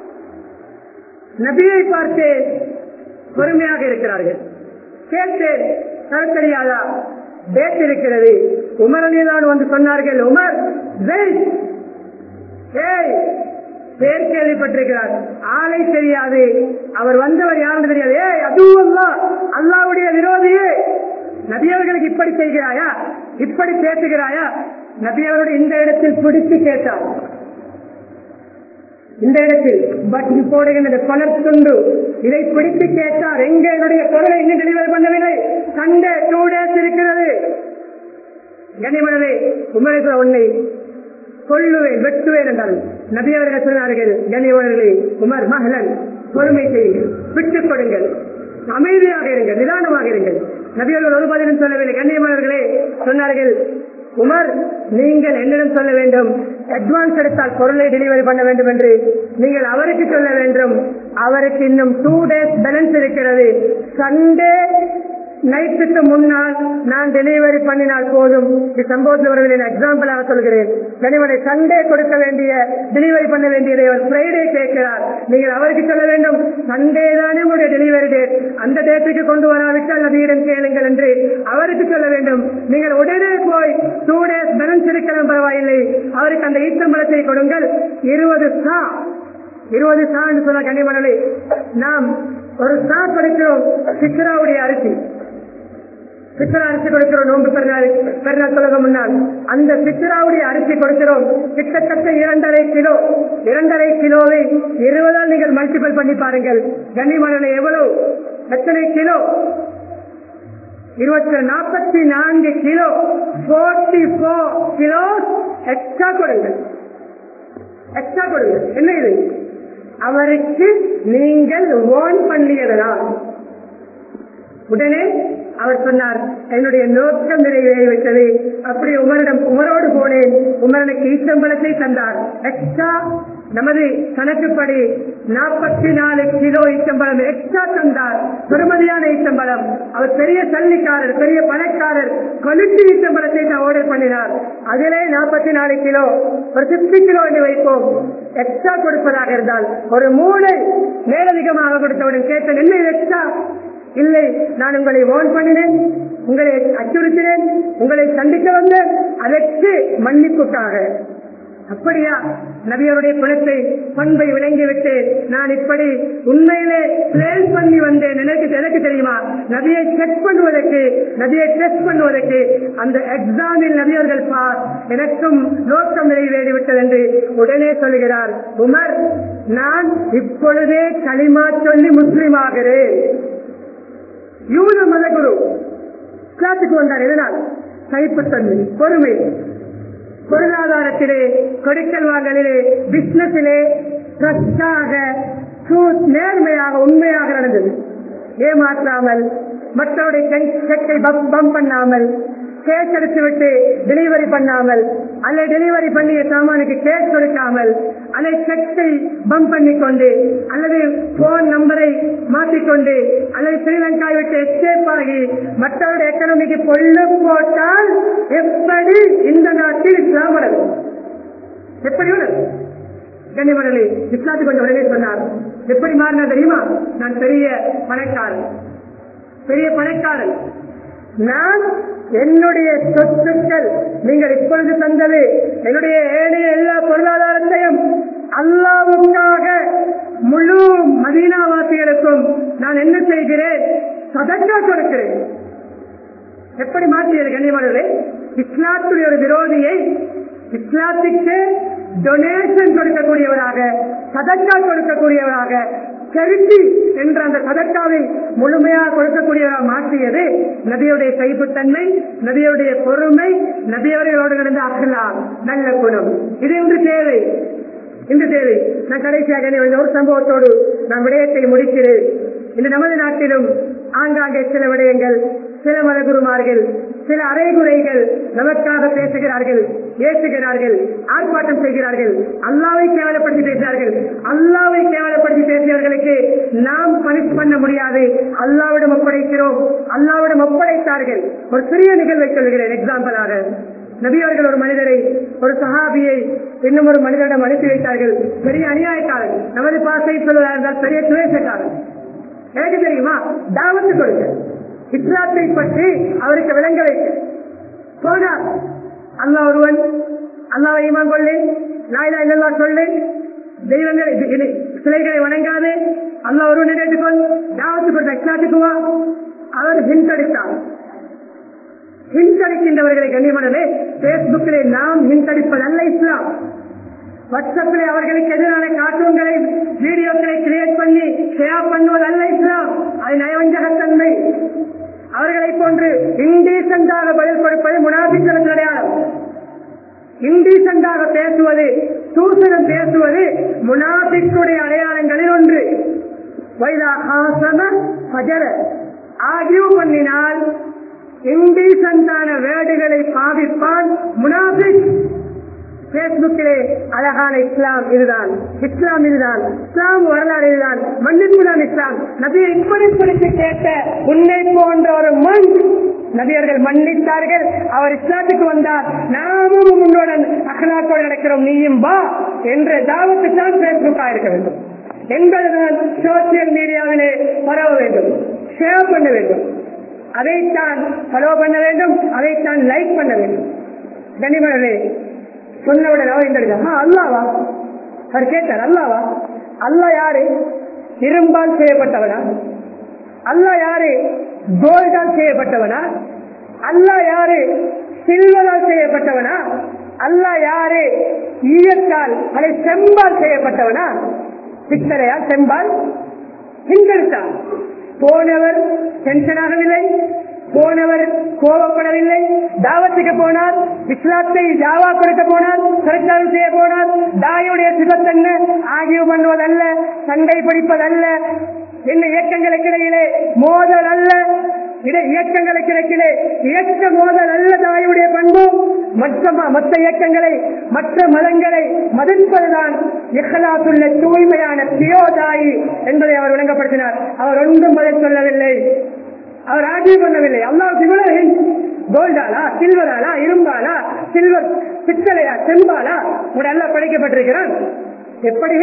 நபியை பார்த்து பொறுமையாக இருக்கிறார்கள் கேட்டேன் தரத்தறியாதா டேட் இருக்கிறது உமரணியதான் வந்து சொன்னார்கள் உமர் ஏய் பேர் கேள்விப்பட்டிருக்கிறார் ஆளை தெரியாது அவர் வந்தவர் யாருன்னு தெரியாது ஏ அதுவும் அல்லாவுடைய விரோதியே நபியவர்களுக்கு இப்படி செய்கிறாயா இப்படி பேசுகிறாயா நபியவருடைய இந்த இடத்தில் பிடித்து கேட்டார் இந்த இடத்தில் பட்டி போடுகின்ற பலர் துண்டு இதை பிடித்து கேட்டார் எங்க என்னுடைய பொருளை இன்னும் டெலிவரி பண்ணவில்லை சண்டே டூ டேஸ் இருக்கிறது கனிமனவே உமரேஸ்வர உன்னை கொள்ளுவேன் வெட்டுவேன் என்றார்கள் நபி அவர்கள் சொன்னார்கள் கனிமனர்களே உமர் மகளன் பொறுமை செய்யுங்கள் விட்டுக் கொடுங்கள் அமைதியாக இருங்கள் நிதானமாக இருங்கள் நபியர்கள் ஒரு பதிலும் சொல்லவில்லை கண்ணியமானவர்களே சொன்னார்கள் உமர் நீங்கள் என்னிடம் சொல்ல வேண்டும் அட்வான்ஸ் எடுத்தால் பொருளை டெலிவரி பண்ண வேண்டும் என்று நீங்கள் அவருக்கு சொல்ல வேண்டும் அவருக்கு இன்னும் டூ டேஸ் பேலன்ஸ் இருக்கிறது சண்டே நைட்டுக்கு முன்னால் நான் டெலிவரி பண்ணினால் போதும் சம்பவத்தில் அவர்களின் எக்ஸாம்பிளாக சொல்கிறேன் கனிமனை சண்டே கொடுக்க வேண்டிய டெலிவரி பண்ண வேண்டியதை அவர் ஃப்ரைடே கேட்கிறார் நீங்கள் அவருக்கு சொல்ல வேண்டும் சண்டே தானே உங்களுடைய டெலிவரி டேட் அந்த டேட்டுக்கு கொண்டு வராவிட்டால் நபியிடம் கேளுங்கள் என்று அவருக்கு சொல்ல வேண்டும் நீங்கள் உடனே போய் டூ டேஸ் பேலன்ஸ் இருக்கலாம் பரவாயில்லை அவருக்கு அந்த ஈச்சம்பளத்தை கொடுங்கள் இருபது சா இருபது சா என்று சொன்ன கனிமணலை நாம் ஒரு சா கொடுக்கிறோம் சித்ராவுடைய அரிசி சித்திரா அரிசி கொடுக்கிறோம் நோன்பு பெருநாள் பெருநாள் சொல்லுங்க முன்னால் அந்த சித்திராவுடைய அரிசி கொடுக்கிறோம் கிட்டத்தட்ட இரண்டரை கிலோ இரண்டரை கிலோவை இருபதால் நீங்கள் மல்டிபிள் பண்ணி பாருங்கள் கனிமணலை எவ்வளவு எத்தனை கிலோ இருபத்தி நாற்பத்தி நான்கு kilo forty four kilo extra கொடுங்கள் எக்ஸ்ட்ரா கொடுங்க என்ன இது அவருக்கு நீங்கள் ஓன் பண்ணியதனால் உடனே அவர் சொன்னார் என்னுடைய நோக்கம் நிறைவேறிவிட்டது அப்படி உமரிடம் உமரோடு போனேன் உமரனுக்கு ஈச்சம்பளத்தை தந்தார் எக்ஸ்ட்ரா நமது கணக்குப்படி நாற்பத்தி நாலு கிலோ ஈச்சம்பளம் எக்ஸ்ட்ரா தந்தார் பெருமதியான ஈச்சம்பளம் அவர் பெரிய சல்லிக்காரர் பெரிய பணக்காரர் கொலுட்டி ஈச்சம்பளத்தை தான் ஆர்டர் பண்ணினார் அதிலே நாற்பத்தி நாலு கிலோ ஒரு பிப்டி கிலோ என்று வைப்போம் எக்ஸ்ட்ரா கொடுப்பதாக இருந்தால் ஒரு மூளை மேலதிகமாக கொடுத்தவுடன் கேட்டேன் என்ன எக்ஸ்ட்ரா இல்லை நான் உங்களை ஓன் பண்ணினேன் உங்களை அச்சுறுத்தினேன் உங்களை சந்திக்க வந்தேன் அதற்கு மன்னிப்புக்காக அப்படியா நபியருடைய குணத்தை பண்பை விளங்கிவிட்டு நான் இப்படி உண்மையிலே பிளேன் பண்ணி வந்தேன் எனக்கு எனக்கு தெரியுமா நபியை செக் பண்ணுவதற்கு நபியை டெஸ்ட் பண்ணுவதற்கு அந்த எக்ஸாமில் நபியர்கள் பார் எனக்கும் நோக்கம் நிறைவேறிவிட்டது என்று உடனே சொல்கிறார் உமர் நான் இப்பொழுதே களிமா சொல்லி முஸ்லிம் ஆகிறேன் யூத மதகுரு கிளாத்துக்கு வந்தார் எதனால் சகிப்புத்தன்மை பொறுமை பொருளாதாரத்திலே கொடுக்கல் வாங்கலிலே பிசினஸிலே ட்ரஸ்டாக நேர்மையாக உண்மையாக நடந்தது ஏமாற்றாமல் மற்றவருடைய செக்கை பம்ப் பண்ணாமல் கேஸ் எடுத்து விட்டு டெலிவரி பண்ணாமல் அல்லது டெலிவரி பண்ணிய சாமானுக்கு கேஸ் கொடுக்காமல் அல்லது செக்கை பம்ப் பண்ணிக்கொண்டு அல்லது போன் நம்பரை மாற்றிக்கொண்டு அல்லது ஸ்ரீலங்கா விட்டு எஸ்கேப் ஆகி மற்றவருடைய எக்கனாமிக்கு பொல்லு போட்டால் எப்படி இந்த நாட்டில் இஸ்லாம் வளரும் எப்படி வளரும் கண்ணிமணி இஸ்லாத்துக்கு கொஞ்சம் உடனே சொன்னார் எப்படி மாறினா தெரியுமா நான் பெரிய பணக்காரன் பெரிய பணக்காரன் நான் என்னுடைய சொத்துக்கள் நீங்கள் இப்பொழுது தந்தது என்னுடைய ஏனைய எல்லா பொருளாதாரத்தையும் அல்லாவுக்காக முழு மதீனாவாசிகளுக்கும் நான் என்ன செய்கிறேன் சதக்கா கொடுக்கிறேன் எப்படி மாற்றியது கண்ணியமானது இஸ்லாத்துடைய ஒரு விரோதியை இஸ்லாத்துக்கு டொனேஷன் கொடுக்கக்கூடியவராக சதக்கா கொடுக்கக்கூடியவராக கருத்தி என்ற அந்த சதக்காவை முழுமையாக கொடுக்கக்கூடியவராக மாற்றியது நபியுடைய கைப்புத்தன்மை நபியுடைய பொறுமை நபியவர்களோடு நடந்த அகலாம் நல்ல குணம் இது இன்று தேவை இன்று தேவை நான் கடைசியாக இந்த ஒரு சம்பவத்தோடு நான் விடயத்தை முடிக்கிறேன் இந்த நமது நாட்டிலும் ஆங்காங்கே சில விடயங்கள் சில மதகுருமார்கள் சில அரைகுறைகள் நமக்காக பேசுகிறார்கள் ஏற்றுகிறார்கள் ஆர்ப்பாட்டம் செய்கிறார்கள் அல்லாவை கேவலப்படுத்தி பேசுகிறார்கள் அல்லாவை கேவலப்படுத்தி பேசியவர்களுக்கு நாம் பனிஷ் பண்ண முடியாது அல்லாவிடம் ஒப்படைக்கிறோம் அல்லாவிடம் ஒப்படைத்தார்கள் ஒரு சிறிய நிகழ்வை சொல்கிறேன் எக்ஸாம்பிளாக நபி அவர்கள் ஒரு மனிதரை ஒரு சஹாபியை இன்னும் ஒரு மனிதரிடம் அனுப்பி வைத்தார்கள் பெரிய அநியாயக்காரன் நமது பாசை சொல்வதாக இருந்தால் பெரிய துவேஷக்காரன் எனக்கு தெரியுமா தாவத்து கொடுக்க இஸ்லாத்தை பற்றி அவருக்கு விளங்க வைக்க போனார் அல்லா ஒருவன் அல்லாவை ஈமான் கொள்ளு நாயிலா இல்லல்லா சொல்லு தெய்வங்களை இது- சிலைகளை வணங்காது அல்லா ஒருவன் ஏற்றுக்கொள் தாவத்து கொடுத்த இஸ்லாத்துக்கு வா அவர் ஹிண்ட் அடித்தார் ஹிண்ட் அடிக்கின்றவர்களை கண்ணியமானது பேஸ்புக்கிலே நாம் ஹிண்ட் அடிப்பதல்ல இஸ்லாம் வாட்ஸ்அப்பில் அவர்களுக்கு எதிரான கார்ட்டூன்களை வீடியோக்களை கிரியேட் பண்ணி ஷேர் பண்ணுவது அல்ல இஸ்லாம் அது நயவஞ்சகத்தன்மை அவர்களை போன்று இண்டீசென்டாக பதில் கொடுப்பது முனாபித்தனத்தின் அடையாளம் இண்டீசென்டாக பேசுவது சூசனம் பேசுவது முனாபிக்குடைய அடையாளங்களில் ஒன்று வைதா ஹாசம ஃபஜர ஆகியவு பண்ணினால் இண்டீசென்டான வேர்டுகளை பாவிப்பான் முனாபிக் பேஸ்புக்கிலே அழகான இஸ்லாம் இதுதான் இஸ்லாம் இதுதான் இஸ்லாம் வரலாறு இதுதான் மன்னிப்புதான் இஸ்லாம் நபியை இப்படி பிடித்து கேட்ட உன்னை போன்ற ஒரு மண் நபியர்கள் மன்னித்தார்கள் அவர் இஸ்லாத்துக்கு வந்தார் நாமும் உன்னுடன் அகலாக்கோடு நடக்கிறோம் நீயும் வா என்ற தாவத்து தான் பேஸ்புக்கா இருக்க வேண்டும் என்பதுதான் சோசியல் மீடியாவிலே பரவ வேண்டும் ஷேர் பண்ண வேண்டும் அதைத்தான் ஃபாலோ பண்ண வேண்டும் அதைத்தான் லைக் பண்ண வேண்டும் கனிமனே சொன்னவுடன் அவர் இந்த அல்லாவா அவர் கேட்டார் அல்லாவா அல்லா யாரு இரும்பால் செய்யப்பட்டவனா அல்லா யாரு கோல்டால் செய்யப்பட்டவனா அல்லா யாரு சில்வரால் செய்யப்பட்டவனா அல்லா யாரு ஈயத்தால் அதை செம்பால் செய்யப்பட்டவனா பித்தளையா செம்பால் ஹிந்தெடுத்தான் போனவர் டென்ஷன் ஆகவில்லை போனவர் கோபப்படவில்லை தாவத்துக்கு போனார் இஸ்லாத்தை ஜாவா கொடுக்க போனார் பிரச்சாரம் செய்ய போனார் தாயுடைய சிவத்தன்ன ஆகிய பண்ணுவதல்ல சண்டை பிடிப்பதல்ல என்ன இயக்கங்களுக்கு இடையிலே மோதல் அல்ல இட இயக்கங்களுக்கு இடையிலே இயக்க மோதல் அல்ல தாயுடைய பண்பு மற்ற மற்ற இயக்கங்களை மற்ற மதங்களை மதிப்பதுதான் இஹலாத்துள்ள தூய்மையான தியோதாயி என்பதை அவர் விளங்கப்படுத்தினார் அவர் ஒன்றும் பதில் சொல்லவில்லை அவர் ஆட்சி பண்ணவில்லை அல்லாஹ் இவ்வளவு கோல்டாலா சில்வராலா இரும்பாலா சில்வர் பித்தளையா செம்பாலா உடைய அல்லா படைக்கப்பட்டிருக்கிறான் எப்படி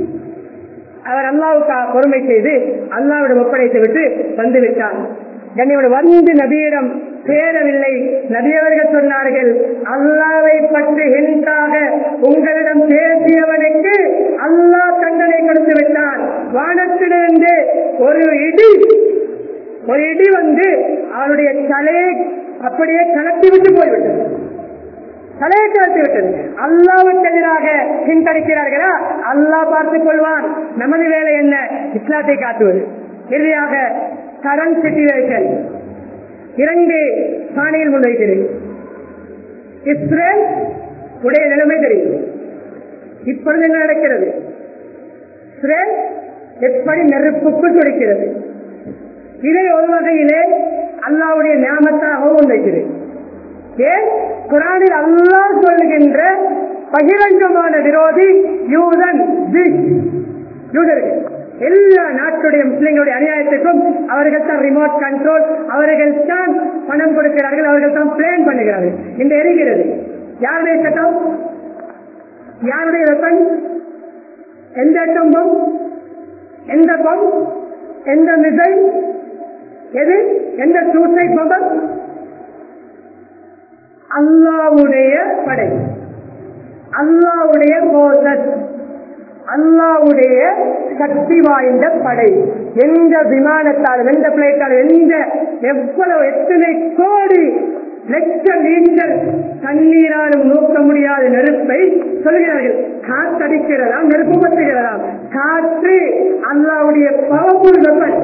அவர் அல்லாவுக்கு பொறுமை செய்து அல்லாவிடம் ஒப்படைத்து விட்டு வந்து விட்டார் கண்ணியோட வந்து நபியிடம் சேரவில்லை நபியவர்கள் சொன்னார்கள் அல்லாவை பற்றி ஹிந்தாக உங்களிடம் பேசியவனுக்கு அல்லாஹ் தண்டனை கொடுத்து விட்டான் வானத்திலிருந்து ஒரு இடி ஒரு இடி வந்து அவருடைய தலையை அப்படியே கலத்தி விட்டு போய்விட்டது தலையை கலத்தி விட்டது அல்லாவுக்கு எதிராக பின்தடிக்கிறார்களா அல்லாஹ் பார்த்துக் கொள்வான் நமது வேலை என்ன இஸ்லாத்தை காட்டுவது இறுதியாக கரண்ட் சிச்சுவேஷன் இரண்டு பாணியில் முன்வைக்கிறேன் இஸ்ரேல் உடைய நிலைமை தெரியும் இப்பொழுது என்ன நடக்கிறது இஸ்ரேல் எப்படி நெருப்புக்குள் துடிக்கிறது இதை ஒரு வகையிலே அல்லாவுடைய ஞாபகத்தாகவும் முன்வைக்கிறேன் ஏன் குரானில் அல்லாஹ் சொல்லுகின்ற பகிரங்கமான விரோதி யூதன் யூதர்கள் எல்லா நாட்டுடைய முஸ்லிம்களுடைய அநியாயத்துக்கும் அவர்கள் தான் ரிமோட் கண்ட்ரோல் அவர்கள் தான் பணம் கொடுக்கிறார்கள் அவர்கள் தான் பிளான் பண்ணுகிறார்கள் இந்த எரிகிறது யாருடைய சட்டம் யாருடைய வெப்பன் எந்த அட்டம் பம் எந்த பம் எந்த மிசைல் எது எந்த சூசைட் பம்பர் அல்லாவுடைய படை அல்லாவுடைய போதத் அல்லாவுடைய சக்தி வாய்ந்த படை எந்த விமானத்தாலும் எந்த பிளைட்டாலும் எந்த எவ்வளவு எத்தனை கோடி லட்சம் லீட்டர் தண்ணீராலும் நோக்க முடியாத நெருப்பை சொல்கிறார்கள் காத்தடிக்கிறதாம் நெருப்பு பற்றுகிறதாம் காற்று அல்லாவுடைய பவர்ஃபுல் வெப்பன்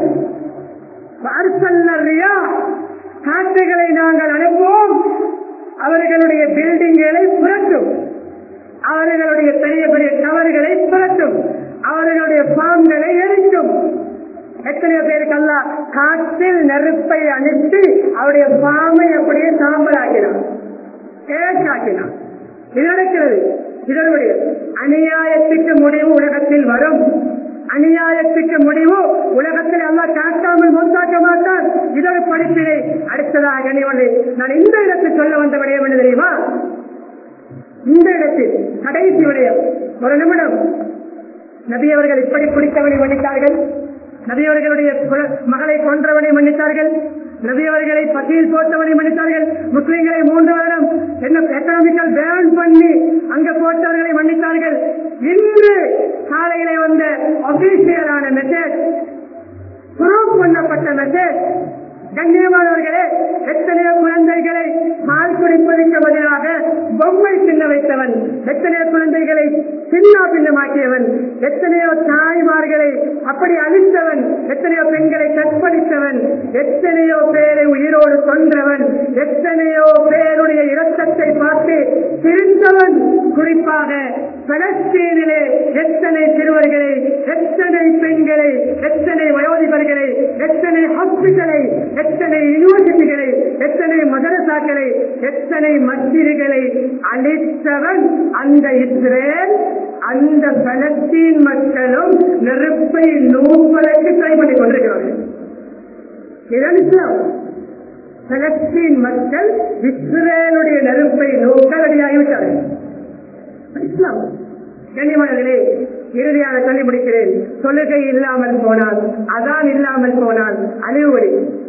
பார்சல்லறியா காற்றுகளை நாங்கள் அனுப்புவோம் அவர்களுடைய பில்டிங்களை புரட்டும் அவர்களுடைய பெரிய பெரிய டவர்களை புரட்டும் அவர்களுடைய பாம்புகளை எரிக்கும் எத்தனையோ பேருக்கு அல்ல காற்றில் நெருப்பை அனுப்பி அவருடைய பாம்பை அப்படியே சாம்பலாக்கினான் கேட்டாக்கினான் இது நடக்கிறது இதனுடைய அநியாயத்துக்கு முடிவு உலகத்தில் வரும் அநியாயத்துக்கு முடிவு உலகத்தில் எல்லாம் காட்டாமல் முன்தாக்க மாட்டான் இதொரு படிப்பினை அடுத்ததாக கனிவனை நான் இந்த இடத்தில் சொல்ல வந்த விடயம் என்ன தெரியுமா இந்த இடத்தில் கடைசி விடயம் ஒரு நிமிடம் நபி அவர்கள் இப்படி குடித்தவனை மன்னித்தார்கள் நபி அவர்களுடைய மகளை கொன்றவனை மன்னித்தார்கள் நபி அவர்களை பசியில் போட்டவனை மன்னித்தார்கள் முஸ்லிம்களை மூன்று வருடம் என்ன எக்கனாமிக்கல் பேன் பண்ணி அங்க போட்டவர்களை மன்னித்தார்கள் இன்று காலையிலே வந்த அபிஷியலான மெசேஜ் ப்ரூவ் பண்ணப்பட்ட மெசேஜ் கண்ணியமானவர்களே எத்தனையோ குழந்தைகளை பால் குடிப்பதற்கு பதிலாக பொம்மை சின்ன வைத்தவன் எத்தனையோ குழந்தைகளை சின்ன பின்னமாக்கியவன் எத்தனையோ தாய்மார்களை அப்படி அழித்தவன் எத்தனையோ பெண்களை கற்பழித்தவன் எத்தனையோ பேரை உயிரோடு கொன்றவன் எத்தனையோ பேருடைய இரத்தத்தை பார்த்து திருந்தவன் குறிப்பாக பலஸ்தீனிலே எத்தனை சிறுவர்களை எத்தனை பெண்களை எத்தனை வயோதிபர்களை எத்தனை ஹாஸ்பிட்டலை எத்தனை யூனிவர்சிட்டிகளை எத்தனை மதரசாக்களை எத்தனை மஸ்ஜிதுகளை அழித்தவன் அந்த இஸ்ரேல் அந்த பலஸ்தீன் மக்களும் நெருப்பை நூப்பதற்கு ட்ரை பண்ணி கொண்டிருக்கிறார்கள் இதுதான் இஸ்லாம் பலஸ்தீன் மக்கள் இஸ்ரேலுடைய நெருப்பை நோக்க ரெடியாகிவிட்டார்கள் இஸ்லாம் கண்ணியமானங்களே இறுதியாக சொல்லி முடிக்கிறேன் தொழுகை இல்லாமல் போனால் அதான் இல்லாமல் போனால் அழிவுரை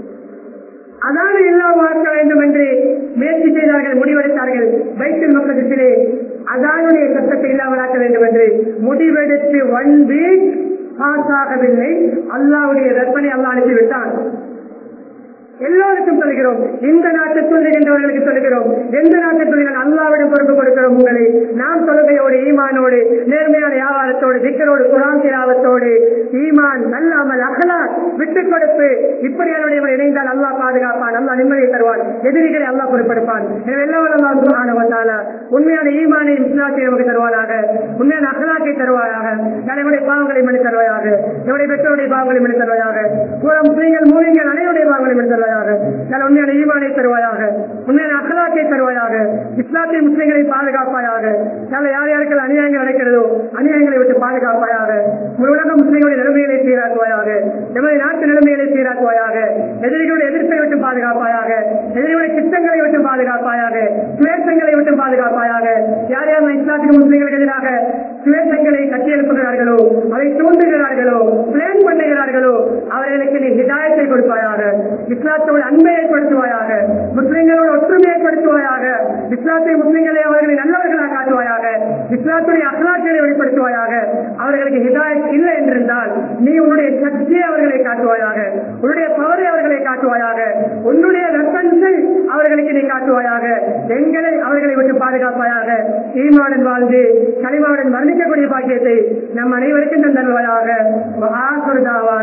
அதான் இல்லாமல் ஆக்க வேண்டும் என்று முயற்சி செய்தார்கள் முடிவெடுத்தார்கள் பைக்கில் மக்களத்திலே அதானுடைய சட்டத்தை இல்லாமல் ஆக்க வேண்டும் என்று முடிவெடுத்து ஒன் வீக் பாஸ் ஆகவில்லை அல்லாவுடைய ரத்தனை அல்லா அனுப்பிவிட்டான் எல்லோருக்கும் சொல்கிறோம் இந்த நாட்டை சொல்லுகின்றவர்களுக்கு சொல்கிறோம் எந்த நாட்டை சொல்லுங்கள் அல்லாவிடம் பொறுப்பு கொடுக்கிறோம் உங்களை நாம் தொழுகையோடு ஈமானோடு நேர்மையான வியாபாரத்தோடு திக்கரோடு குரான் திராவத்தோடு ஈமான் நல்லாமல் அகலா விட்டுக் கொடுப்பு இப்படியானுடைய இணைந்தால் அல்லா பாதுகாப்பான் அல்லா நிம்மதியை தருவான் எதிரிகளை அல்லா பொறுப்பெடுப்பான் எனவே எல்லாம் அல்லா வந்தால உண்மையான ஈமானை இஸ்லாத்தை நமக்கு தருவானாக உண்மையான அகலாக்கை தருவாயாக நம்முடைய பாவங்களை மணி தருவாயாக நம்முடைய பெற்றோருடைய பாவங்களை மணி தருவாயாக பூரா முஸ்லீம்கள் மூலிங்கள் அனைவருடைய பாவங்களை மணி தருவாயாக நல்ல உண்மையான ஈமானை தருவாயாக உண்மையான அகலாக்கை தருவாயாக இஸ்லாத்திய முஸ்லிம்களை பாதுகாப்பாயாக நல்ல யார் யாருக்கு அநியாயங்கள் நடக்கிறதோ அநியாயங்களை விட்டு பாதுகாப்பாயாக ஒரு உலக முஸ்லிம்களுடைய நிலைமைகளை சீராக்குவாயாக எமது நாட்டு நிலைமைகளை சீராக்குவாயாக எதிரிகளுடைய எதிர்ப்பை விட்டு பாதுகாப்பாயாக எதிரிகளுடைய திட்டங்களை விட்டு பாதுகாப்பாயாக சுவேசங்களை விட்டு பாதுகாப்பாயாக யார் யார் இஸ்லாத்திய முஸ்லிம்களுக்கு எதிராக சுவேசங்களை கட்டியெழுப்புகிறார்களோ அதை தூண்டுகிறார்களோ பிளேன் பண்ணுகிறார்களோ அவர்களுக்கு நீ ஹிதாயத்தை கொடுப்பாயாக இஸ்லாத்தோடு அன்பை ஏற்படுத்துவாயாக முஸ்லிம்களோடு ஒற்றுமை ஏற்படுத்துவாயாக இஸ்லாத்தை முஸ்லிம்களை அவர்களை நல்லவர்களாக காட்டுவாயாக இஸ்லாத்துடைய அகலாட்சியை வெளிப்படுத்துவாயாக அவர்களுக்கு ஹிதாயத் இல்லை என்றிருந்தால் நீ உன்னுடைய சக்தியை அவர்களை காட்டுவாயாக உன்னுடைய பவரை அவர்களை காட்டுவாயாக உன்னுடைய ரத்தன்ஸை அவர்களுக்கு நீ காட்டுவாயாக எங்களை அவர்களை விட்டு பாதுகாப்பாயாக ஈமாடன் வாழ்ந்து கனிமாவுடன் மரணிக்கக்கூடிய பாக்கியத்தை நம் அனைவருக்கும் தந்தருவாயாக